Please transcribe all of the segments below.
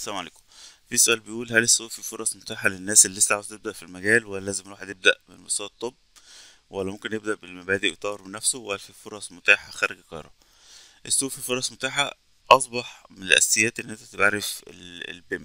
السلام عليكم في سؤال بيقول هل السوق فيه فرص متاحة للناس اللي لسه عاوزة تبدأ في المجال ولا لازم الواحد يبدأ من مستوى التوب ولا ممكن يبدأ بالمبادئ ويطور من نفسه وهل في فرص متاحة خارج القاهرة السوق فيه فرص متاحة أصبح من الأساسيات إن أنت تبقى عارف البيم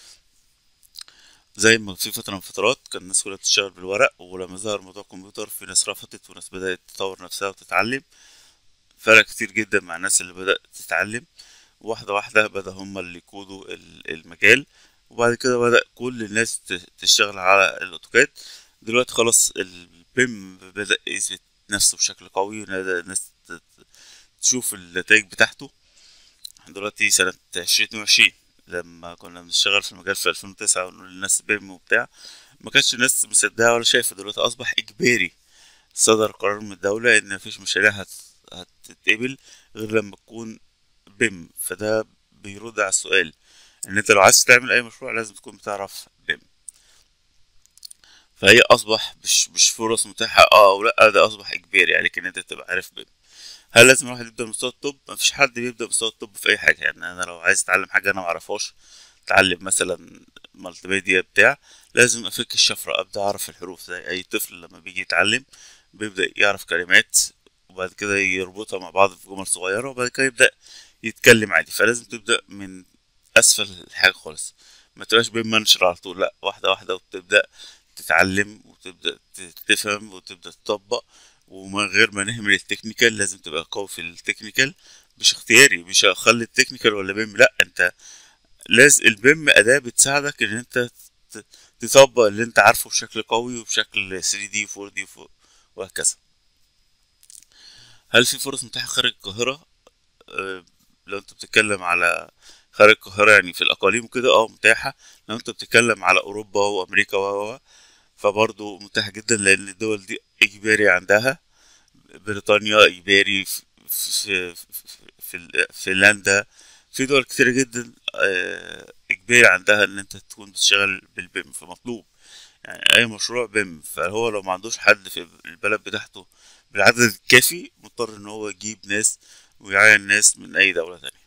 زي ما في فترة من الفترات كان الناس كلها بتشتغل بالورق ولما ظهر موضوع الكمبيوتر في ناس رفضت وناس بدأت تطور نفسها وتتعلم فرق كتير جدا مع الناس اللي بدأت تتعلم واحدة واحدة بدأ هما اللي يقودوا ال- المجال وبعد كده بدأ كل الناس ت- تشتغل على الأوتوكاد دلوقتي خلاص البيم بدأ يثبت نفسه بشكل قوي وبدأ الناس ت- ت- تشوف النتائج بتاعته احنا دلوقتي سنة عشرين اتنين وعشرين لما كنا بنشتغل في المجال في ألفين وتسعة ونقول للناس بيم وبتاع ما كانش الناس مصدقة ولا شايفة دلوقتي أصبح إجباري صدر قرار من الدولة إن مفيش مشاريع هت... هتتقبل غير لما تكون بيم فده بيرد على السؤال ان انت لو عايز تعمل اي مشروع لازم تكون بتعرف بيم فهي اصبح مش مش فرص متاحة اه او لا ده اصبح اجباري عليك ان انت تبقى عارف بيم هل لازم الواحد يبدا من مستوى التوب مفيش حد بيبدا من مستوى التوب في اي حاجه يعني انا لو عايز اتعلم حاجه انا معرفهاش اتعلم مثلا مالتي ميديا بتاع لازم افك الشفره ابدا اعرف الحروف زي اي طفل لما بيجي يتعلم بيبدا يعرف كلمات وبعد كده يربطها مع بعض في جمل صغيره وبعد كده يبدا يتكلم عادي فلازم تبدا من اسفل الحاجه خالص ما تبقاش بين منشر على طول لا واحده واحده وتبدا تتعلم وتبدا ت- تفهم وتبدا تطبق ومن غير ما نهمل التكنيكال لازم تبقى قوي في التكنيكال مش اختياري مش هخلي التكنيكال ولا بيم لا انت لازم البيم اداة بتساعدك ان انت ت- تطبق اللي انت عارفه بشكل قوي وبشكل 3D 4D وهكذا هل في فرص متاحة خارج القاهرة أه، لو انت بتتكلم على خارج القاهرة يعني في الأقاليم وكده اه متاحة لو انت بتتكلم على أوروبا وأمريكا و و- فبرضه متاحة جدا لأن الدول دي إجباري عندها بريطانيا إجباري في في في, في ال- فنلندا في دول كتيرة جدا آه، إجباري عندها إن أنت تكون بتشتغل بالبيم فمطلوب يعني أي مشروع بيم فهو لو ما عندوش حد في البلد بتاعته بالعدد الكافي مضطر إن هو يجيب ناس ويعين ناس من أي دولة تانية